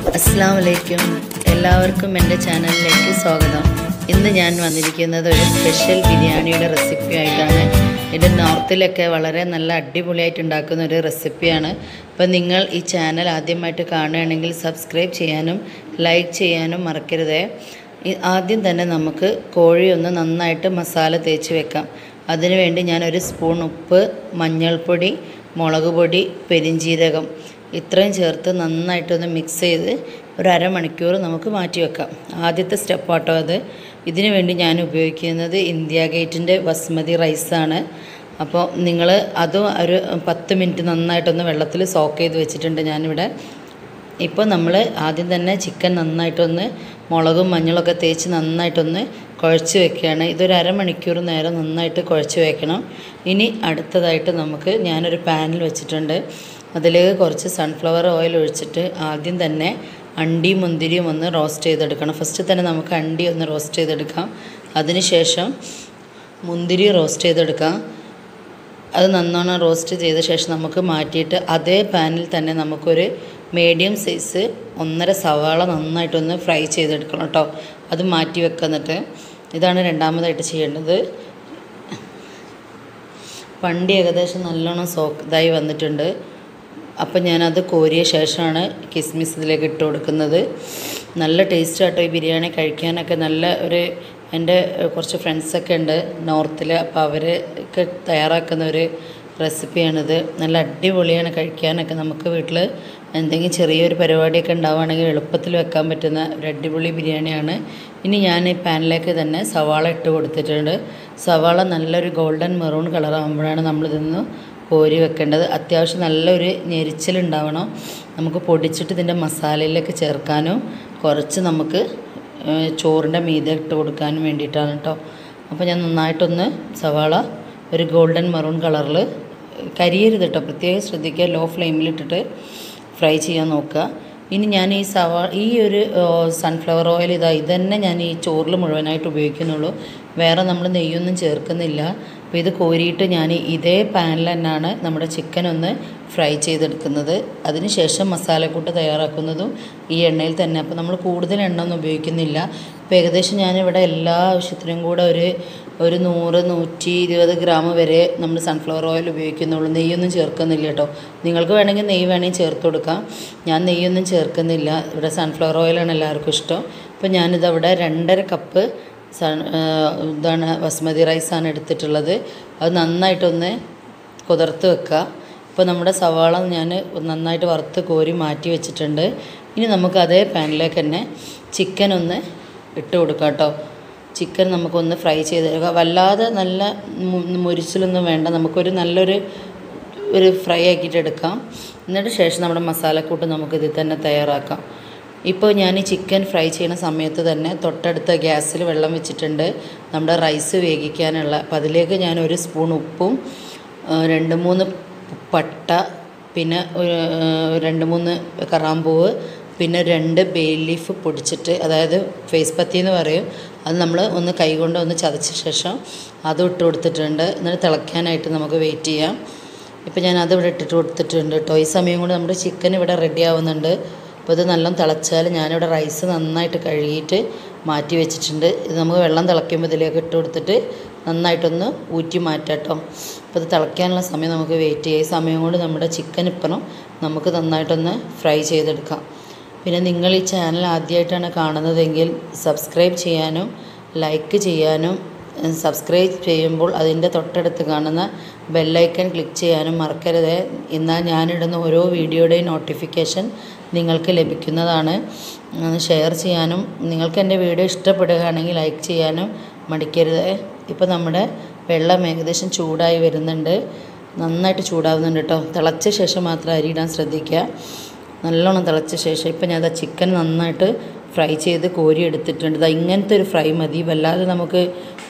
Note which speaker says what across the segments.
Speaker 1: അസ്സാം വലൈക്കും എല്ലാവർക്കും എൻ്റെ ചാനലിലേക്ക് സ്വാഗതം ഇന്ന് ഞാൻ വന്നിരിക്കുന്നത് ഒരു സ്പെഷ്യൽ ബിരിയാണിയുടെ റെസിപ്പി ആയിട്ടാണ് ഇത് നോർത്തിലൊക്കെ വളരെ നല്ല അടിപൊളിയായിട്ട് ഉണ്ടാക്കുന്ന ഒരു റെസിപ്പിയാണ് അപ്പോൾ നിങ്ങൾ ഈ ചാനൽ ആദ്യമായിട്ട് കാണുകയാണെങ്കിൽ സബ്സ്ക്രൈബ് ചെയ്യാനും ലൈക്ക് ചെയ്യാനും മറക്കരുതേ ഈ ആദ്യം തന്നെ നമുക്ക് കോഴി ഒന്ന് നന്നായിട്ട് മസാല തേച്ച് വെക്കാം അതിനുവേണ്ടി ഞാൻ ഒരു സ്പൂൺ ഉപ്പ് മഞ്ഞൾപ്പൊടി മുളക് പൊടി പെരിഞ്ജീരകം ഇത്രയും ചേർത്ത് നന്നായിട്ടൊന്ന് മിക്സ് ചെയ്ത് ഒരു അരമണിക്കൂർ നമുക്ക് മാറ്റി വെക്കാം ആദ്യത്തെ സ്റ്റെപ്പാട്ടോ അത് ഇതിനു വേണ്ടി ഞാൻ ഉപയോഗിക്കുന്നത് ഇന്ത്യ ഗേറ്റിൻ്റെ ബസ്മതി റൈസാണ് അപ്പോൾ നിങ്ങൾ അതും ഒരു പത്ത് മിനിറ്റ് നന്നായിട്ടൊന്ന് വെള്ളത്തിൽ സോക്ക് ചെയ്ത് വെച്ചിട്ടുണ്ട് ഞാനിവിടെ ഇപ്പോൾ നമ്മൾ ആദ്യം തന്നെ ചിക്കൻ നന്നായിട്ടൊന്ന് മുളകും മഞ്ഞളൊക്കെ തേച്ച് നന്നായിട്ടൊന്ന് കുഴച്ച് വെക്കുകയാണ് ഇതൊരു അരമണിക്കൂർ നേരം നന്നായിട്ട് കുഴച്ച് വെക്കണം ഇനി അടുത്തതായിട്ട് നമുക്ക് ഞാനൊരു പാനിൽ വെച്ചിട്ടുണ്ട് അതിലേക്ക് കുറച്ച് സൺഫ്ലവർ ഓയിൽ ഒഴിച്ചിട്ട് ആദ്യം തന്നെ അണ്ടിയും മുന്തിരിയും ഒന്ന് റോസ്റ്റ് ചെയ്തെടുക്കണം ഫസ്റ്റ് തന്നെ നമുക്ക് അണ്ടി ഒന്ന് റോസ്റ്റ് ചെയ്തെടുക്കാം അതിനുശേഷം മുന്തിരി റോസ്റ്റ് ചെയ്തെടുക്കാം അത് നല്ലോണം റോസ്റ്റ് ചെയ്ത ശേഷം നമുക്ക് മാറ്റിയിട്ട് അതേ പാനിൽ തന്നെ നമുക്കൊരു മീഡിയം സൈസ് ഒന്നര സവാള നന്നായിട്ടൊന്ന് ഫ്രൈ ചെയ്തെടുക്കണം കേട്ടോ അത് മാറ്റി വെക്കുന്നിട്ട് ഇതാണ് രണ്ടാമതായിട്ട് ചെയ്യേണ്ടത് പണ്ടി ഏകദേശം നല്ലോണം സോക്ക് ഇതായി വന്നിട്ടുണ്ട് അപ്പം ഞാനത് കോരിയ ശേഷമാണ് കിസ്മിസ് ഇതിലേക്ക് ഇട്ട് കൊടുക്കുന്നത് നല്ല ടേസ്റ്റ് ആട്ടോ ഈ ബിരിയാണി കഴിക്കാനൊക്കെ നല്ല ഒരു എൻ്റെ കുറച്ച് ഫ്രണ്ട്സൊക്കെ ഉണ്ട് നോർത്തിൽ അപ്പോൾ അവരൊക്കെ തയ്യാറാക്കുന്ന ഒരു റെസിപ്പിയാണിത് നല്ല അടിപൊളിയാണ് കഴിക്കാനൊക്കെ നമുക്ക് വീട്ടിൽ എന്തെങ്കിലും ചെറിയൊരു പരിപാടിയൊക്കെ ഉണ്ടാവുകയാണെങ്കിൽ എളുപ്പത്തിൽ വെക്കാൻ പറ്റുന്ന ഒരു അടിപൊളി ബിരിയാണിയാണ് ഇനി ഞാൻ ഈ പാനിലേക്ക് തന്നെ സവാള ഇട്ട് കൊടുത്തിട്ടുണ്ട് സവാള നല്ലൊരു ഗോൾഡൻ മെറൂൺ കളറാകുമ്പോഴാണ് നമ്മളിതൊന്ന് കോരി വെക്കേണ്ടത് അത്യാവശ്യം നല്ലൊരു ഞെരിച്ചിലുണ്ടാവണം നമുക്ക് പൊടിച്ചിട്ട് ഇതിൻ്റെ മസാലയിലേക്ക് ചേർക്കാനും കുറച്ച് നമുക്ക് ചോറിൻ്റെ മീതെ ഇട്ട് കൊടുക്കാനും വേണ്ടിയിട്ടാണ് കേട്ടോ അപ്പോൾ ഞാൻ നന്നായിട്ടൊന്ന് സവാള ഒരു ഗോൾഡൻ മെറൂൺ കളറിൽ കരിയരുത് കേട്ടോ പ്രത്യേകം ശ്രദ്ധിക്കുക ലോ ഫ്ലെയിമിലിട്ടിട്ട് ഫ്രൈ ചെയ്യാൻ നോക്കുക ഇനി ഞാൻ ഈ സവാ ഈ ഒരു സൺഫ്ലവർ ഓയിൽ ഇതാ ഇതന്നെ ഞാൻ ഈ ചോറിൽ മുഴുവനായിട്ട് ഉപയോഗിക്കുന്നുള്ളൂ വേറെ നമ്മൾ നെയ്യൊന്നും ചേർക്കുന്നില്ല അപ്പോൾ ഇത് കോരിയിട്ട് ഞാൻ ഇതേ പാനിൽ തന്നെയാണ് നമ്മുടെ ചിക്കൻ ഒന്ന് ഫ്രൈ ചെയ്തെടുക്കുന്നത് അതിനുശേഷം മസാലക്കൂട്ട് തയ്യാറാക്കുന്നതും ഈ എണ്ണയിൽ തന്നെ അപ്പോൾ നമ്മൾ കൂടുതൽ എണ്ണ ഒന്നും ഉപയോഗിക്കുന്നില്ല ഇപ്പോൾ ഏകദേശം ഞാനിവിടെ എല്ലാ ആവശ്യത്തിനും കൂടെ ഒരു ഒരു നൂറ് നൂറ്റി ഇരുപത് ഗ്രാം വരെ നമ്മൾ സൺഫ്ലവർ ഓയിൽ ഉപയോഗിക്കുന്നുള്ളൂ നെയ്യൊന്നും ചേർക്കുന്നില്ല കേട്ടോ നിങ്ങൾക്ക് വേണമെങ്കിൽ നെയ്യ് വേണമെങ്കിൽ ചേർത്ത് കൊടുക്കാം ഞാൻ നെയ്യൊന്നും ചേർക്കുന്നില്ല ഇവിടെ സൺഫ്ലവർ ഓയിലാണ് എല്ലാവർക്കും ഇഷ്ടം അപ്പോൾ ഞാനിതവിടെ രണ്ടര കപ്പ് സൺ ഇതാണ് ബസ്മതി റൈസാണ് എടുത്തിട്ടുള്ളത് അത് നന്നായിട്ടൊന്ന് കുതിർത്ത് വെക്കുക ഇപ്പോൾ നമ്മുടെ സവാള ഞാൻ നന്നായിട്ട് വറുത്ത് കോരി മാറ്റി വെച്ചിട്ടുണ്ട് ഇനി നമുക്ക് അതേ പാനിലേക്ക് തന്നെ ചിക്കൻ ഒന്ന് ഇട്ട് കൊടുക്കാം കേട്ടോ ചിക്കൻ നമുക്കൊന്ന് ഫ്രൈ ചെയ്തെടുക്കുക വല്ലാതെ നല്ല മുരിച്ചിലൊന്നും വേണ്ട നമുക്കൊരു നല്ലൊരു ഒരു ഫ്രൈ ആക്കിയിട്ട് എടുക്കാം എന്നിട്ട് ശേഷം നമ്മുടെ മസാലക്കൂട്ട് നമുക്കിതിൽ തന്നെ തയ്യാറാക്കാം ഇപ്പോൾ ഞാൻ ഈ ചിക്കൻ ഫ്രൈ ചെയ്യുന്ന സമയത്ത് തന്നെ തൊട്ടടുത്ത ഗ്യാസിൽ വെള്ളം വെച്ചിട്ടുണ്ട് നമ്മുടെ റൈസ് വേവിക്കാനുള്ള അപ്പോൾ അതിലേക്ക് ഞാൻ ഒരു സ്പൂൺ ഉപ്പും രണ്ട് മൂന്ന് പട്ട പിന്നെ രണ്ട് മൂന്ന് കറാമ്പൂവ് പിന്നെ രണ്ട് ബേ ലീഫ് പൊടിച്ചിട്ട് അതായത് ഫേസ് പത്തി എന്ന് പറയും അത് നമ്മൾ ഒന്ന് കൈകൊണ്ട് ഒന്ന് ചതച്ച ശേഷം അതും ഇട്ട് കൊടുത്തിട്ടുണ്ട് എന്നിട്ട് തിളയ്ക്കാനായിട്ട് നമുക്ക് വെയിറ്റ് ചെയ്യാം ഇപ്പോൾ ഞാൻ അത് ഇവിടെ ഇട്ടിട്ട് കൊടുത്തിട്ടുണ്ട് കേട്ടോ ഈ സമയം കൊണ്ട് നമ്മുടെ ചിക്കൻ ഇവിടെ റെഡി ആവുന്നുണ്ട് അപ്പോൾ ഇത് നല്ല തിളച്ചാൽ ഞാനിവിടെ റൈസ് നന്നായിട്ട് കഴുകിയിട്ട് മാറ്റി വെച്ചിട്ടുണ്ട് ഇത് നമുക്ക് വെള്ളം തിളയ്ക്കുമ്പോൾ ഇതിലേക്ക് ഇട്ട് കൊടുത്തിട്ട് നന്നായിട്ടൊന്ന് ഊറ്റി മാറ്റാം കേട്ടോ അപ്പോൾ ഇത് തിളയ്ക്കാനുള്ള സമയം നമുക്ക് വെയിറ്റ് ചെയ്യാം ഈ സമയം കൊണ്ട് നമ്മുടെ ചിക്കൻ ഇപ്പണം നമുക്ക് നന്നായിട്ടൊന്ന് ഫ്രൈ ചെയ്തെടുക്കാം പിന്നെ നിങ്ങൾ ഈ ചാനൽ ആദ്യമായിട്ടാണ് കാണുന്നതെങ്കിൽ സബ്സ്ക്രൈബ് ചെയ്യാനും ലൈക്ക് ചെയ്യാനും സബ്സ്ക്രൈബ് ചെയ്യുമ്പോൾ അതിൻ്റെ തൊട്ടടുത്ത് കാണുന്ന ബെല്ലൈക്കൺ ക്ലിക്ക് ചെയ്യാനും മറക്കരുത് എന്നാൽ ഞാനിടുന്ന ഓരോ വീഡിയോയുടെയും നോട്ടിഫിക്കേഷൻ നിങ്ങൾക്ക് ലഭിക്കുന്നതാണ് ഷെയർ ചെയ്യാനും നിങ്ങൾക്ക് എൻ്റെ വീഡിയോ ഇഷ്ടപ്പെടുകയാണെങ്കിൽ ലൈക്ക് ചെയ്യാനും മടിക്കരുത് ഇപ്പോൾ നമ്മുടെ വെള്ളം ഏകദേശം ചൂടായി വരുന്നുണ്ട് നന്നായിട്ട് ചൂടാവുന്നുണ്ട് കേട്ടോ തിളച്ച ശേഷം മാത്രം അരി ഇടാൻ ശ്രദ്ധിക്കുക നല്ലോണം തിളച്ച ശേഷം ഇപ്പം ഞാൻ അത് ചിക്കൻ നന്നായിട്ട് ഫ്രൈ ചെയ്ത് കോരി എടുത്തിട്ടുണ്ട് ഇതാ ഇങ്ങനത്തെ ഒരു ഫ്രൈ മതി വല്ലാതെ നമുക്ക്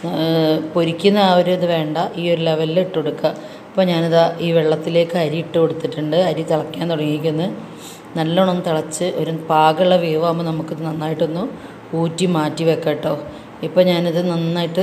Speaker 1: പൊരിക്കുന്ന ആ ഒരു ഇത് വേണ്ട ഈ ഒരു ലെവലിൽ ഇട്ട് കൊടുക്കുക അപ്പോൾ ഞാനിതാ ഈ വെള്ളത്തിലേക്ക് അരി ഇട്ട് കൊടുത്തിട്ടുണ്ട് അരി തിളയ്ക്കാൻ തുടങ്ങിയിരിക്കുന്നു നല്ലോണം തിളച്ച് ഒരു പാകമുള്ള വേവാകുമ്പോൾ നമുക്കിത് നന്നായിട്ടൊന്ന് ഊറ്റി മാറ്റി വെക്കാം കേട്ടോ ഇപ്പോൾ ഞാനിത് നന്നായിട്ട്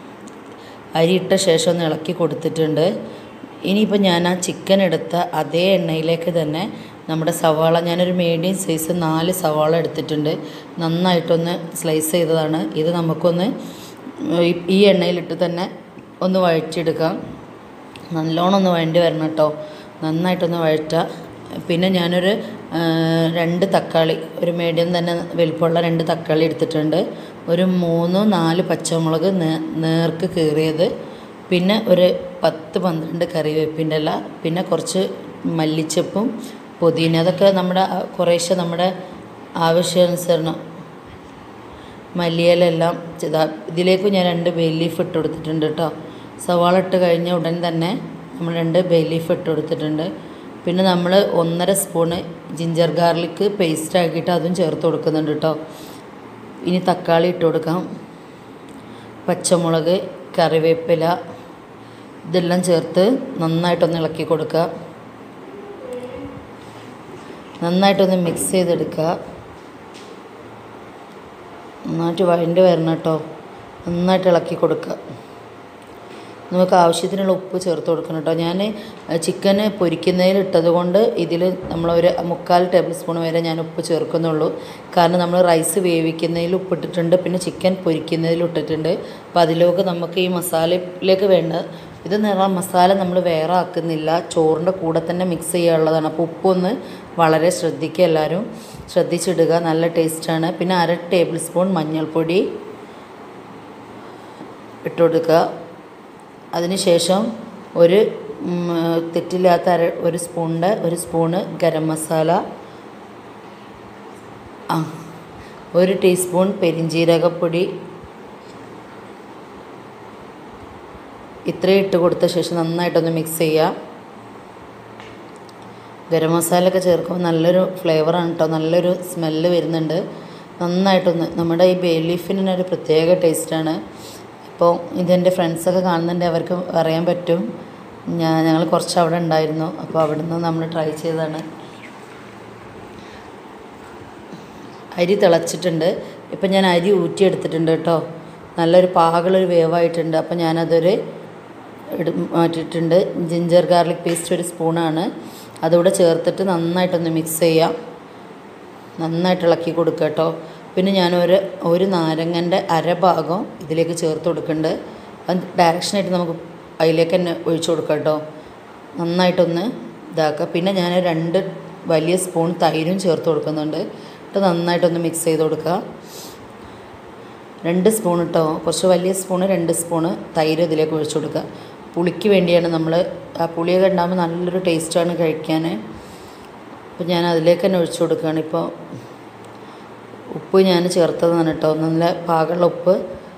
Speaker 1: അരി ഇട്ട ശേഷം ഒന്ന് ഇളക്കി കൊടുത്തിട്ടുണ്ട് ഇനിയിപ്പോൾ ഞാൻ ആ ചിക്കൻ എടുത്ത അതേ എണ്ണയിലേക്ക് തന്നെ നമ്മുടെ സവാള ഞാനൊരു മീഡിയം സൈസ് നാല് സവാള എടുത്തിട്ടുണ്ട് നന്നായിട്ടൊന്ന് സ്ലൈസ് ചെയ്തതാണ് ഇത് നമുക്കൊന്ന് ഈ- ഈ എണ്ണയിലിട്ട് തന്നെ ഒന്ന് വഴറ്റിയെടുക്കാം നല്ലോണം ഒന്ന് വഴണ്ടി വരണം കേട്ടോ നന്നായിട്ടൊന്ന് വഴറ്റുക പിന്നെ ഞാനൊരു ആ, രണ്ട് തക്കാളി ഒരു മീഡിയം തന്നെ വലിപ്പമുള്ള രണ്ട് തക്കാളി എടുത്തിട്ടുണ്ട് ഒരു മൂന്ന് നാല് പച്ചമുളക് നേ- നേർക്ക് കീറിയത് പിന്നെ ഒരു പത്ത് പന്ത്രണ്ട് കറിവേപ്പിൻ്റെ ഇല പിന്നെ കുറച്ച് മല്ലിച്ചപ്പും പുതിന അതൊക്കെ നമ്മുടെ ആ, കുറേശ്ശെ നമ്മുടെ ആവശ്യാനുസരണം മല്ലിയിലെല്ലാം ഇതാ ഇതിലേക്ക് ഞാൻ രണ്ട് ബേ ലീഫ് ഇട്ട് കൊടുത്തിട്ടുണ്ട് കേട്ടോ സവാള ഇട്ട് കഴിഞ്ഞ ഉടൻ തന്നെ നമ്മൾ രണ്ട് ബേ ലീഫ് ഇട്ട് കൊടുത്തിട്ടുണ്ട് പിന്നെ നമ്മൾ ഒന്നര സ്പൂണ് ജിഞ്ചർ ഗാർലിക്ക് പേസ്റ്റ് ആക്കിയിട്ട് അതും ചേർത്ത് കൊടുക്കുന്നുണ്ട് കേട്ടോ ഇനി തക്കാളി ഇട്ട് കൊടുക്കാം പച്ചമുളക് കറിവേപ്പില ഇതെല്ലാം ചേർത്ത് നന്നായിട്ടൊന്ന് ഇളക്കി കൊടുക്കുക നന്നായിട്ടൊന്ന് മിക്സ് ചെയ്തെടുക്കുക നന്നായിട്ട് വഴണ്ട് വരണം കേട്ടോ നന്നായിട്ട് ഇളക്കി കൊടുക്കുക നമുക്ക് ആവശ്യത്തിനുള്ള ഉപ്പ് ചേർത്ത് കൊടുക്കണം കേട്ടോ ഞാൻ ചിക്കന് പൊരിക്കുന്നതിൽ ഇട്ടത് കൊണ്ട് ഇതിൽ നമ്മളൊരു മുക്കാൽ ടേബിൾ സ്പൂൺ വരെ ഞാൻ ഉപ്പ് ചേർക്കുന്നുള്ളൂ കാരണം നമ്മൾ റൈസ് വേവിക്കുന്നതിൽ ഉപ്പിട്ടിട്ടുണ്ട് പിന്നെ ചിക്കൻ പൊരിക്കുന്നതിൽ ഇട്ടിട്ടുണ്ട് അപ്പോൾ അതിലേക്ക് നമുക്ക് ഈ മസാലയിലേക്ക് വേണ്ട ഇത് നിറ മസാല നമ്മൾ വേറെ ആക്കുന്നില്ല ചോറിൻ്റെ കൂടെ തന്നെ മിക്സ് ചെയ്യാനുള്ളതാണ് അപ്പോൾ ഉപ്പൊന്ന് വളരെ ശ്രദ്ധിക്കുക എല്ലാവരും ശ്രദ്ധിച്ചിടുക നല്ല ടേസ്റ്റാണ് പിന്നെ അര ടേബിൾ സ്പൂൺ മഞ്ഞൾപ്പൊടി ഇട്ട് കൊടുക്കുക അതിനുശേഷം ഒരു ഉം, തെറ്റില്ലാത്ത അര ഒരു സ്പൂണിൻ്റെ ഒരു സ്പൂണ് ഗരം മസാല ആ ഒരു ടീസ്പൂൺ പെരിഞ്ജീരകപ്പൊടി ഇത്രയും ഇട്ട് കൊടുത്ത ശേഷം നന്നായിട്ടൊന്ന് മിക്സ് ചെയ്യുക ഗരം മസാലയൊക്കെ ചേർക്കുമ്പോൾ നല്ലൊരു ഫ്ലേവറാണ് കേട്ടോ നല്ലൊരു സ്മെല്ല് വരുന്നുണ്ട് നന്നായിട്ടൊന്ന് നമ്മുടെ ഈ ബേ ലീഫിന് ഒരു പ്രത്യേക ടേസ്റ്റാണ് ഇപ്പോൾ ഇതെൻ്റെ ഫ്രണ്ട്സൊക്കെ കാണുന്നുണ്ട് അവർക്ക് അറിയാൻ പറ്റും ഞാൻ ഞങ്ങൾ കുറച്ച് അവിടെ ഉണ്ടായിരുന്നു അപ്പോൾ അവിടെ നിന്ന് നമ്മൾ ട്രൈ ചെയ്തതാണ് അരി തിളച്ചിട്ടുണ്ട് ഇപ്പം ഞാൻ അരി ഊറ്റിയെടുത്തിട്ടുണ്ട് കേട്ടോ നല്ലൊരു പാകളൊരു വേവായിട്ടുണ്ട് അപ്പം ഞാനതൊരു എടു മാറ്റിയിട്ടുണ്ട് ജിഞ്ചർ ഗാർലിക് പേസ്റ്റ് ഒരു സ്പൂണാണ് അതുകൂടെ ചേർത്തിട്ട് നന്നായിട്ടൊന്ന് മിക്സ് ചെയ്യാം നന്നായിട്ട് ഇളക്കി കൊടുക്കുക കേട്ടോ പിന്നെ ഞാനൊരു ഒരു നാരങ്ങൻ്റെ അരഭാഗം ഇതിലേക്ക് ചേർത്ത് കൊടുക്കുന്നുണ്ട് അത് ഡയറക്ഷനായിട്ട് നമുക്ക് അതിലേക്ക് തന്നെ ഒഴിച്ചു കൊടുക്കാം കേട്ടോ നന്നായിട്ടൊന്ന് ഇതാക്കുക പിന്നെ ഞാൻ രണ്ട് വലിയ സ്പൂൺ തൈരും ചേർത്ത് കൊടുക്കുന്നുണ്ട് എന്നിട്ട് നന്നായിട്ടൊന്ന് മിക്സ് ചെയ്ത് കൊടുക്കുക രണ്ട് സ്പൂൺ കേട്ടോ കുറച്ച് വലിയ സ്പൂണ് രണ്ട് സ്പൂണ് തൈര് ഇതിലേക്ക് ഒഴിച്ചു കൊടുക്കുക പുളിക്ക് വേണ്ടിയാണ് നമ്മൾ ആ പുളിയൊക്കെ ഉണ്ടാകുമ്പോൾ നല്ലൊരു ടേസ്റ്റാണ് കഴിക്കാൻ അപ്പോൾ ഞാൻ അതിലേക്ക് തന്നെ ഒഴിച്ചു കൊടുക്കുകയാണ് ഇപ്പോൾ ഉപ്പ് ഞാൻ ചേർത്തതാണ് കേട്ടോ നല്ല പാകമുള്ള ഉപ്പ്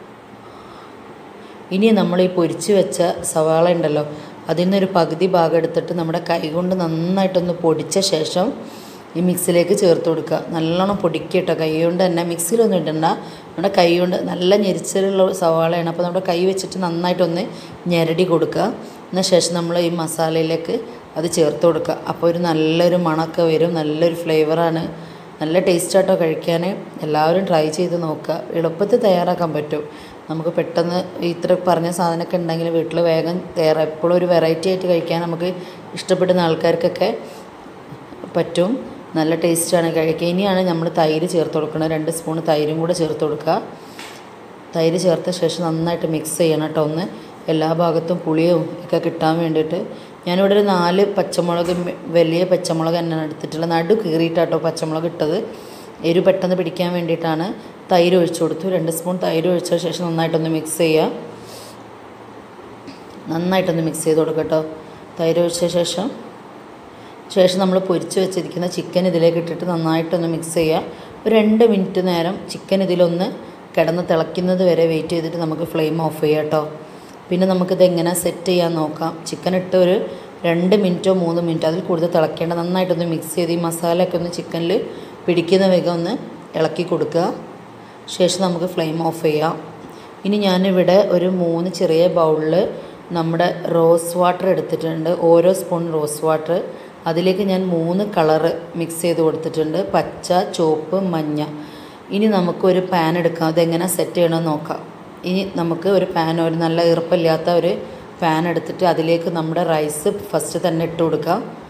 Speaker 1: ഇനി നമ്മൾ ഈ പൊരിച്ച് വെച്ച സവാള ഉണ്ടല്ലോ അതിൽ നിന്നൊരു പകുതി ഭാഗം എടുത്തിട്ട് നമ്മുടെ കൈ കൊണ്ട് നന്നായിട്ടൊന്ന് പൊടിച്ച ശേഷം ഈ മിക്സിലേക്ക് ചേർത്ത് കൊടുക്കുക നല്ലോണം പൊടിക്കുക കേട്ടോ കൈ കൊണ്ട് തന്നെ മിക്സിയിലൊന്നും ഇടണ്ട നമ്മുടെ കൈ കൊണ്ട് നല്ല ഞെരിച്ചിലുള്ള സവാളയാണ് അപ്പോൾ നമ്മുടെ കൈ വെച്ചിട്ട് നന്നായിട്ടൊന്ന് ഞെരടി കൊടുക്കുക എന്ന ശേഷം നമ്മൾ ഈ മസാലയിലേക്ക് അത് ചേർത്ത് കൊടുക്കുക അപ്പോൾ ഒരു നല്ലൊരു മണമൊക്കെ വരും നല്ലൊരു ഫ്ലേവറാണ് നല്ല ടേസ്റ്റാട്ടോ കഴിക്കാൻ എല്ലാവരും ട്രൈ ചെയ്ത് നോക്കുക എളുപ്പത്തിൽ തയ്യാറാക്കാൻ പറ്റും നമുക്ക് പെട്ടെന്ന് ഇത്ര പറഞ്ഞ സാധനമൊക്കെ ഉണ്ടെങ്കിൽ വീട്ടിൽ വേഗം തയ്യാറാ എപ്പോഴും ഒരു വെറൈറ്റി ആയിട്ട് കഴിക്കാൻ നമുക്ക് ഇഷ്ടപ്പെടുന്ന ആൾക്കാർക്കൊക്കെ പറ്റും നല്ല ടേസ്റ്റാണ് കഴിക്കുക ഇനിയാണ് നമ്മൾ തൈര് ചേർത്ത് കൊടുക്കുന്നത് രണ്ട് സ്പൂൺ തൈരും കൂടെ ചേർത്ത് കൊടുക്കുക തൈര് ചേർത്ത ശേഷം നന്നായിട്ട് മിക്സ് ചെയ്യണം കേട്ടോ ഒന്ന് എല്ലാ ഭാഗത്തും പുളിയും ഒക്കെ കിട്ടാൻ വേണ്ടിയിട്ട് ഞാനിവിടെ ഒരു നാല് പച്ചമുളക് മെ- വലിയ പച്ചമുളക് തന്നെയാണ് എടുത്തിട്ടുള്ളത് നടു കീറിയിട്ടാട്ടോ പച്ചമുളക് ഇട്ടത് എരിവ് പെട്ടെന്ന് പിടിക്കാൻ വേണ്ടിയിട്ടാണ് തൈര് ഒഴിച്ചു കൊടുത്തു രണ്ട് സ്പൂൺ തൈര് ഒഴിച്ച ശേഷം നന്നായിട്ടൊന്ന് മിക്സ് ചെയ്യുക നന്നായിട്ടൊന്ന് മിക്സ് ചെയ്ത് കൊടുക്കുക കേട്ടോ തൈര് ഒഴിച്ച ശേഷം ശേഷം നമ്മൾ പൊരിച്ച് വെച്ചിരിക്കുന്ന ചിക്കൻ ഇതിലേക്ക് ഇട്ടിട്ട് നന്നായിട്ടൊന്ന് മിക്സ് ചെയ്യുക ഒരു രണ്ട് മിനിറ്റ് നേരം ചിക്കൻ ഇതിലൊന്ന് കിടന്ന് തിളയ്ക്കുന്നത് വരെ വെയിറ്റ് ചെയ്തിട്ട് നമുക്ക് ഫ്ലെയിം ഓഫ് ചെയ്യാം കേട്ടോ പിന്നെ നമുക്കിത് എങ്ങനെ സെറ്റ് ചെയ്യാൻ നോക്കാം ചിക്കൻ ഇട്ട് ഒരു രണ്ട് മിനിറ്റോ മൂന്ന് മിനിറ്റോ അതിൽ കൂടുതൽ തിളയ്ക്കേണ്ട നന്നായിട്ടൊന്ന് മിക്സ് ചെയ്ത് ഈ മസാലയൊക്കെ ഒന്ന് ചിക്കനിൽ പിടിക്കുന്ന വേഗം ഒന്ന് ഇളക്കി കൊടുക്കുക ശേഷം നമുക്ക് ഫ്ലെയിം ഓഫ് ചെയ്യാം ഇനി ഞാനിവിടെ ഒരു മൂന്ന് ചെറിയ ബൗളിൽ നമ്മുടെ റോസ് വാട്ടർ എടുത്തിട്ടുണ്ട് ഓരോ സ്പൂൺ റോസ് വാട്ടർ അതിലേക്ക് ഞാൻ മൂന്ന് കളറ് മിക്സ് ചെയ്ത് കൊടുത്തിട്ടുണ്ട് പച്ച ചുവപ്പ് മഞ്ഞ ഇനി നമുക്കൊരു പാൻ എടുക്കാം അതെങ്ങനെ സെറ്റ് ചെയ്യണമെന്ന് നോക്കാം ഇനി നമുക്ക് ഒരു പാൻ ഒരു നല്ല ഈർപ്പമില്ലാത്ത ഒരു പാൻ എടുത്തിട്ട് അതിലേക്ക് നമ്മുടെ റൈസ് ഫസ്റ്റ് തന്നെ ഇട്ട് കൊടുക്കാം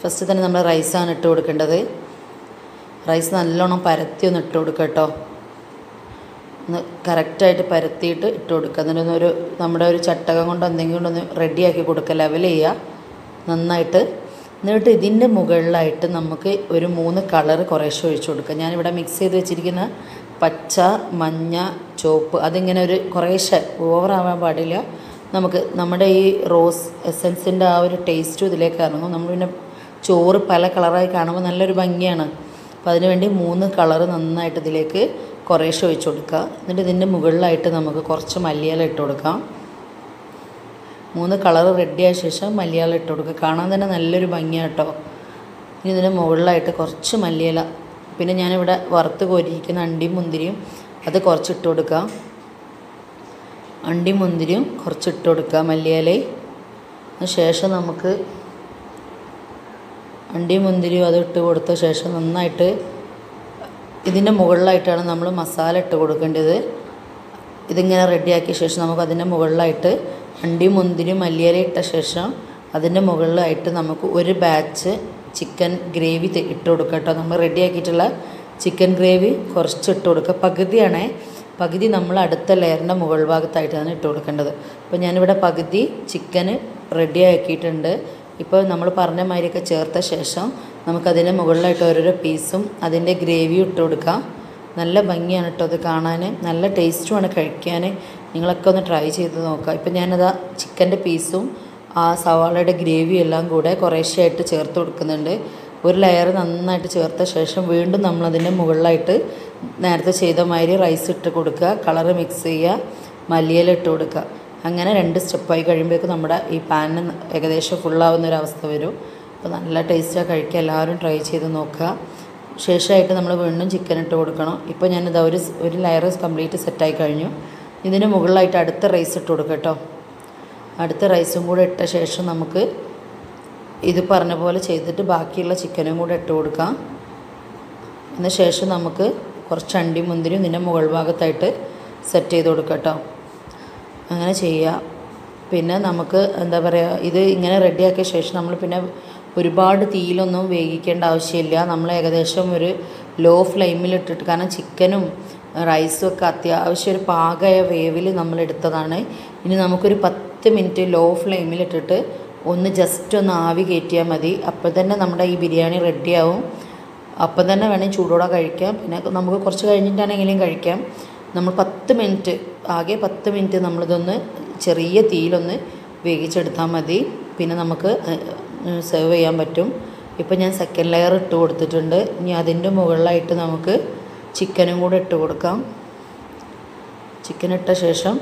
Speaker 1: ഫസ്റ്റ് തന്നെ നമ്മൾ റൈസാണ് ഇട്ട് കൊടുക്കേണ്ടത് റൈസ് നല്ലോണം പരത്തി ഒന്ന് ഇട്ട് കൊടുക്കുക കേട്ടോ ഒന്ന് കറക്റ്റായിട്ട് പരത്തിയിട്ട് ഇട്ട് കൊടുക്കുക എന്നിട്ട് ഒരു നമ്മുടെ ഒരു ചട്ടകം കൊണ്ട് എന്തെങ്കിലും ഒന്ന് റെഡിയാക്കി കൊടുക്കുക ലെവൽ ചെയ്യുക നന്നായിട്ട് എന്നിട്ട് ഇതിൻ്റെ മുകളിലായിട്ട് നമുക്ക് ഒരു മൂന്ന് കളർ കുറേശ്ശെ ഒഴിച്ചു കൊടുക്കുക ഞാനിവിടെ മിക്സ് ചെയ്ത് വെച്ചിരിക്കുന്ന പച്ച മഞ്ഞ ചുവപ്പ് അതിങ്ങനെ ഒരു കുറേശ്ശെ ഓവറാവാൻ പാടില്ല നമുക്ക് നമ്മുടെ ഈ റോസ് എസൻസിൻ്റെ ആ ഒരു ടേസ്റ്റും ഇതിലേക്ക് ഇറങ്ങും നമ്മൾ പിന്നെ ചോറ് പല കളറായി കാണുമ്പോൾ നല്ലൊരു ഭംഗിയാണ് അപ്പോൾ അതിനുവേണ്ടി മൂന്ന് കളർ നന്നായിട്ട് ഇതിലേക്ക് കുറേശ്ശെ ഒഴിച്ച് കൊടുക്കുക എന്നിട്ട് ഇതിൻ്റെ മുകളിലായിട്ട് നമുക്ക് കുറച്ച് മല്ലിയില ഇട്ട് കൊടുക്കാം മൂന്ന് കളർ റെഡിയായ ശേഷം മല്ലിയില ഇട്ട് കൊടുക്കുക കാണാൻ തന്നെ നല്ലൊരു ഭംഗിയാണ് കേട്ടോ ഇനി ഇതിൻ്റെ മുകളിലായിട്ട് കുറച്ച് മല്ലിയില പിന്നെ ഞാനിവിടെ വറുത്ത് കോരിയിരിക്കുന്ന അണ്ടിയും മുന്തിരിയും അത് കുറച്ച് ഇട്ട് കൊടുക്കുക അണ്ടിയും മുന്തിരിയും കുറച്ച് ഇട്ട് കൊടുക്കുക മല്ലിയിലയും അതിന് ശേഷം നമുക്ക് അണ്ടിയും മുന്തിരിയും അത് ഇട്ട് കൊടുത്ത ശേഷം നന്നായിട്ട് ഇതിൻ്റെ മുകളിലായിട്ടാണ് നമ്മൾ മസാല ഇട്ട് കൊടുക്കേണ്ടത് ഇതിങ്ങനെ റെഡിയാക്കിയ ശേഷം നമുക്ക് അതിൻ്റെ മുകളിലായിട്ട് അണ്ടിയും മുന്തിരിയും മല്ലിയില ഇട്ട ശേഷം അതിൻ്റെ മുകളിലായിട്ട് നമുക്ക് ഒരു ബാച്ച് ചിക്കൻ ഗ്രേവി തെ- ഇട്ട് കൊടുക്കുക കേട്ടോ നമ്മൾ റെഡിയാക്കിയിട്ടുള്ള ചിക്കൻ ഗ്രേവി കുറച്ച് ഇട്ട് കൊടുക്കുക പകുതിയാണേ പകുതി നമ്മൾ അടുത്ത ലെയറിൻ്റെ മുകൾ ഭാഗത്തായിട്ടാണ് ഇട്ട് കൊടുക്കേണ്ടത് അപ്പോൾ ഞാനിവിടെ പകുതി ചിക്കന് റെഡിയാക്കിയിട്ടുണ്ട് ഇപ്പോൾ നമ്മൾ പറഞ്ഞ മാതിരിയൊക്കെ ചേർത്ത ശേഷം നമുക്കതിൻ്റെ മുകളിലായിട്ട് ഓരോരോ പീസും അതിൻ്റെ ഗ്രേവിയും ഇട്ട് കൊടുക്കാം നല്ല ഭംഗിയാണ് കേട്ടോ അത് കാണാൻ നല്ല ടേസ്റ്റുമാണ് കഴിക്കാൻ നിങ്ങളൊക്കെ ഒന്ന് ട്രൈ ചെയ്ത് നോക്കുക ഇപ്പം ഞാനത് ചിക്കൻ്റെ പീസും ആ സവാളയുടെ ഗ്രേവിയും എല്ലാം കൂടെ കുറേശ്ശെയായിട്ട് ചേർത്ത് കൊടുക്കുന്നുണ്ട് ഒരു ലെയർ നന്നായിട്ട് ചേർത്ത ശേഷം വീണ്ടും നമ്മളതിൻ്റെ മുകളിലായിട്ട് നേരത്തെ ചെയ്ത മാതിരി റൈസ് ഇട്ട് കൊടുക്കുക കളറ് മിക്സ് ചെയ്യുക മല്ലിയില ഇട്ട് കൊടുക്കുക അങ്ങനെ രണ്ട് സ്റ്റെപ്പായി കഴിയുമ്പോഴേക്കും നമ്മുടെ ഈ പാനിന് ഏകദേശം ഫുള്ളാവുന്ന ഒരു അവസ്ഥ വരും അപ്പോൾ നല്ല ടേസ്റ്റാണ് കഴിക്കുക എല്ലാവരും ട്രൈ ചെയ്ത് നോക്കുക ശേഷമായിട്ട് നമ്മൾ വീണ്ടും ചിക്കൻ ഇട്ട് കൊടുക്കണം ഇപ്പോൾ ഞാനിത് ഒരു സ്- ഒരു ലെയർ കംപ്ലീറ്റ് സെറ്റായി കഴിഞ്ഞു ഇതിന് മുകളിലായിട്ട് അടുത്ത റൈസ് ഇട്ട് കൊടുക്കുക കേട്ടോ അടുത്ത റൈസും കൂടെ ഇട്ട ശേഷം നമുക്ക് ഇത് പറഞ്ഞ പോലെ ചെയ്തിട്ട് ബാക്കിയുള്ള ചിക്കനും കൂടെ ഇട്ട് കൊടുക്കാം അതിന് ശേഷം നമുക്ക് കുറച്ച് അണ്ടി മുന്തിരിയും ഇതിൻ്റെ മുകൾ ഭാഗത്തായിട്ട് സെറ്റ് ചെയ്ത് കൊടുക്കാം കേട്ടോ അങ്ങനെ ചെയ്യുക പിന്നെ നമുക്ക് എന്താ പറയുക ഇത് ഇങ്ങനെ റെഡിയാക്കിയ ശേഷം നമ്മൾ പിന്നെ ഒരുപാട് തീയിലൊന്നും വേവിക്കേണ്ട ആവശ്യമില്ല നമ്മൾ ഏകദേശം ഒരു ലോ ഫ്ലെയിമിലിട്ടിട്ട് കാരണം ചിക്കനും റൈസും ഒക്കെ അത്യാവശ്യം ഒരു പാകമായ വേവിൽ നമ്മൾ എടുത്തതാണ് ഇനി നമുക്കൊരു പത്ത് മിനിറ്റ് ലോ ഫ്ലെയിമിലിട്ടിട്ട് ഒന്ന് ജസ്റ്റ് ഒന്ന് ആവി കയറ്റിയാൽ മതി അപ്പോൾ തന്നെ നമ്മുടെ ഈ ബിരിയാണി റെഡിയാവും അപ്പം തന്നെ വേണമെങ്കിൽ ചൂടോടെ കഴിക്കാം പിന്നെ നമുക്ക് കുറച്ച് കഴിഞ്ഞിട്ടാണെങ്കിലും കഴിക്കാം നമ്മൾ പത്ത് മിനിറ്റ് ആകെ പത്ത് മിനിറ്റ് നമ്മളിതൊന്ന് ചെറിയ തീയിലൊന്ന് വേവിച്ചെടുത്താൽ മതി പിന്നെ നമുക്ക് സെർവ് ചെയ്യാൻ പറ്റും ഇപ്പം ഞാൻ സെക്കൻഡ് ലെയർ ഇട്ട് കൊടുത്തിട്ടുണ്ട് ഇനി അതിൻ്റെ മുകളിലായിട്ട് നമുക്ക് ചിക്കനും കൂടെ ഇട്ട് കൊടുക്കാം ചിക്കൻ ഇട്ട ശേഷം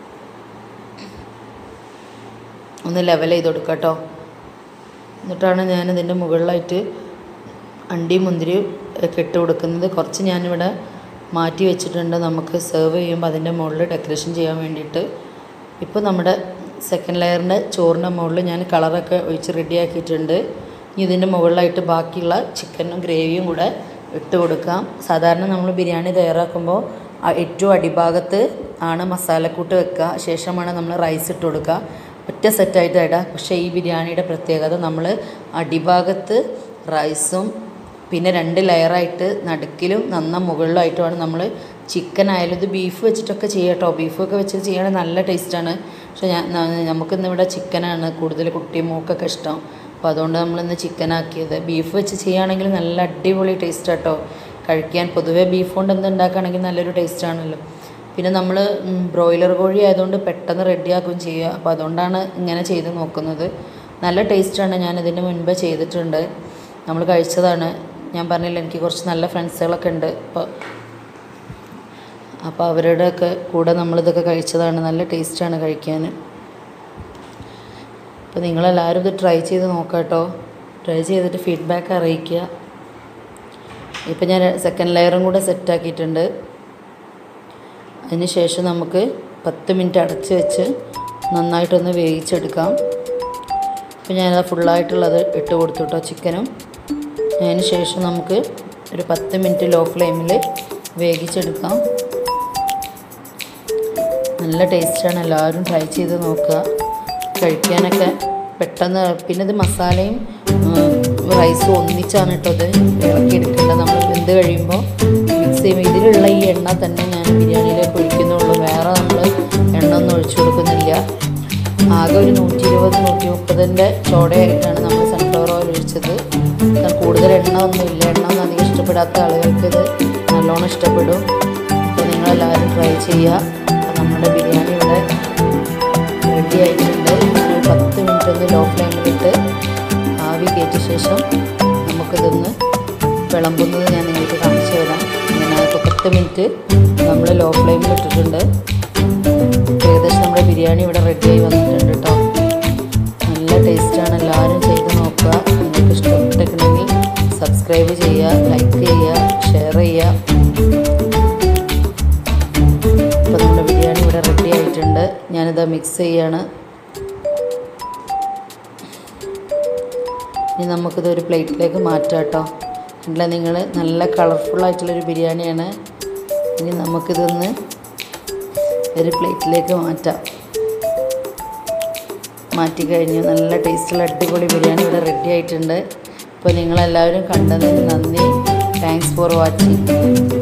Speaker 1: ഒന്ന് ലെവൽ ചെയ്ത് കൊടുക്കാം കേട്ടോ എന്നിട്ടാണ് ഞാൻ ഇതിൻ്റെ മുകളിലായിട്ട് അണ്ടിയും മുന്തിരിയും ഒക്കെ ഇട്ട് കൊടുക്കുന്നത് കുറച്ച് ഞാനിവിടെ മാറ്റി വെച്ചിട്ടുണ്ട് നമുക്ക് സെർവ് ചെയ്യുമ്പോൾ അതിൻ്റെ മുകളിൽ ഡെക്കറേഷൻ ചെയ്യാൻ വേണ്ടിയിട്ട് ഇപ്പോൾ നമ്മുടെ സെക്കൻഡ് ലെയറിൻ്റെ ചോറിൻ്റെ മുകളിൽ ഞാൻ കളറൊക്കെ ഒഴിച്ച് റെഡിയാക്കിയിട്ടുണ്ട് ഇനി ഇതിൻ്റെ മുകളിലായിട്ട് ബാക്കിയുള്ള ചിക്കനും ഗ്രേവിയും കൂടെ ഇട്ട് കൊടുക്കാം സാധാരണ നമ്മൾ ബിരിയാണി തയ്യാറാക്കുമ്പോൾ ആ ഏറ്റവും അടിഭാഗത്ത് ആണ് മസാലക്കൂട്ട് വെക്കുക ശേഷമാണ് നമ്മൾ റൈസ് ഇട്ട് കൊടുക്കുക ഒറ്റ സെറ്റായിട്ട് ഇടുക പക്ഷേ ഈ ബിരിയാണിയുടെ പ്രത്യേകത നമ്മൾ അടിഭാഗത്ത് റൈസും പിന്നെ രണ്ട് ലെയറായിട്ട് നടുക്കിലും നന്ന മുകളിലായിട്ടുമാണ് നമ്മൾ ചിക്കൻ ആയാലും ഇത് ബീഫ് വെച്ചിട്ടൊക്കെ ചെയ്യാം കേട്ടോ ബീഫൊക്കെ വെച്ച് ചെയ്യണമെങ്കിൽ നല്ല ടേസ്റ്റാണ് പക്ഷേ ഞാൻ ന- നമുക്കിന്നിവിടെ ചിക്കനാണ് കൂടുതൽ കുട്ടിയും മോക്കൊക്കെ ഇഷ്ടം അപ്പോൾ അതുകൊണ്ട് നമ്മളിന്ന് ചിക്കനാക്കിയത് ബീഫ് വെച്ച് ചെയ്യുകയാണെങ്കിൽ നല്ല അടിപൊളി ടേസ്റ്റ് കേട്ടോ കഴിക്കാൻ പൊതുവേ ബീഫ് കൊണ്ട് എന്ത് ഉണ്ടാക്കുകയാണെങ്കിൽ നല്ലൊരു ടേസ്റ്റാണല്ലോ പിന്നെ നമ്മൾ ബ്രോയിലർ കോഴി ആയതുകൊണ്ട് പെട്ടെന്ന് റെഡിയാക്കുകയും ചെയ്യുക അപ്പോൾ അതുകൊണ്ടാണ് ഇങ്ങനെ ചെയ്ത് നോക്കുന്നത് നല്ല ടേസ്റ്റാണ് ഞാൻ ഇതിന് മുൻപേ ചെയ്തിട്ടുണ്ട് നമ്മൾ കഴിച്ചതാണ് ഞാൻ പറഞ്ഞില്ല എനിക്ക് കുറച്ച് നല്ല ഫ്രണ്ട്സുകളൊക്കെ ഉണ്ട് അപ്പോൾ അപ്പോൾ അവരുടെയൊക്കെ കൂടെ നമ്മളിതൊക്കെ കഴിച്ചതാണ് നല്ല ടേസ്റ്റാണ് കഴിക്കാൻ അപ്പോൾ നിങ്ങളെല്ലാവരും ഇത് ട്രൈ ചെയ്ത് നോക്കാം കേട്ടോ ട്രൈ ചെയ്തിട്ട് ഫീഡ്ബാക്ക് അറിയിക്കുക ഇപ്പം ഞാൻ സെക്കൻഡ് ലെയറും കൂടെ സെറ്റാക്കിയിട്ടുണ്ട് അതിന് ശേഷം നമുക്ക് പത്ത് മിനിറ്റ് അടച്ച് വെച്ച് നന്നായിട്ടൊന്ന് വേവിച്ചെടുക്കാം അപ്പോൾ ഞാനത് ഫുള്ളായിട്ടുള്ളത് ഇട്ട് കൊടുത്തു കേട്ടോ ചിക്കനും അതിന് ശേഷം നമുക്ക് ഒരു പത്ത് മിനിറ്റ് ലോ ഫ്ലെയിമിൽ വേവിച്ചെടുക്കാം നല്ല ടേസ്റ്റാണ് എല്ലാവരും ട്രൈ ചെയ്ത് നോക്കുക കഴിക്കാനൊക്കെ പെട്ടെന്ന് പിന്നെ ഇത് മസാലയും ഉം, റൈസും ഒന്നിച്ചാണ് കേട്ടോ ഇത് ഇളക്കി എടുക്കേണ്ടത് നമ്മൾ വെന്ത് കഴിയുമ്പോൾ മിക്സ് ചെയ്യുമ്പോൾ ഇതിലുള്ള ഈ എണ്ണ തന്നെ ഞാൻ ബിരിയാണിയിലേക്ക് ഒഴിക്കുന്നുള്ളൂ വേറെ നമ്മൾ എണ്ണ ഒന്നും ഒഴിച്ചു കൊടുക്കുന്നില്ല ആകെ ഒരു നൂറ്റി ഇരുപത് നൂറ്റി മുപ്പതിൻ്റെ ചോടയായിട്ടാണ് നമ്മൾ സൺഫ്ലവർ ഓയിൽ ഒഴിച്ചത് കാരണം കൂടുതൽ എണ്ണ ഒന്നുമില്ല എണ്ണ ഒന്നും അധികം ഇഷ്ടപ്പെടാത്ത ആളുകൾക്ക് ഇത് നല്ലോണം ഇഷ്ടപ്പെടും അപ്പോൾ നിങ്ങളെല്ലാവരും ട്രൈ ചെയ്യുക അപ്പോൾ നമ്മുടെ ബിരിയാണി ഇവിടെ റെഡി ആയിട്ടുണ്ട് ഒരു പത്ത് മിനിറ്റ് ഒന്ന് ലോ ഫ്ലെയിമിലിട്ട് ആവി കയറ്റിയ ശേഷം നമുക്കിതൊന്ന് വിളമ്പുന്നത് ഞാൻ നിങ്ങൾക്ക് കാണിച്ചു തരാം ഇങ്ങനെ ഇപ്പോൾ പത്ത് മിനിറ്റ് നമ്മൾ ലോ ഫ്ലെയിമിൽ ഇട്ടിട്ടുണ്ട് ഏകദേശം നമ്മുടെ ബിരിയാണി ഇവിടെ റെഡിയായി വന്നിട്ടുണ്ട് കേട്ടോ നല്ല ടേസ്റ്റാണ് എല്ലാവരും ചെയ്ത് നോക്കുക നിങ്ങൾക്ക് ഇഷ്ടപ്പെട്ടിട്ടുണ്ടെങ്കിൽ സബ്സ്ക്രൈബ് ചെയ്യുക ലൈക്ക് ചെയ്യുക ഷെയർ ചെയ്യുക ഇപ്പോൾ നമ്മുടെ ബിരിയാണി ഇവിടെ റെഡി ആയിട്ടുണ്ട് ഞാനിത് മിക്സ് ചെയ്യാണ് ഇനി നമുക്കിത് ഒരു പ്ലേറ്റിലേക്ക് മാറ്റാം കേട്ടോ അല്ല നിങ്ങൾ നല്ല കളർഫുള്ളായിട്ടുള്ളൊരു ബിരിയാണിയാണ് ഇനി നമുക്കിതൊന്ന് ഒരു പ്ലേറ്റിലേക്ക് മാറ്റാം മാറ്റി കഴിഞ്ഞു നല്ല ടേസ്റ്റുള്ള അടിപൊളി ബിരിയാണി ഇവിടെ റെഡി ആയിട്ടുണ്ട് അപ്പോൾ നിങ്ങളെല്ലാവരും കണ്ടതിന് നന്ദി താങ്ക്സ് ഫോർ വാച്ചിങ്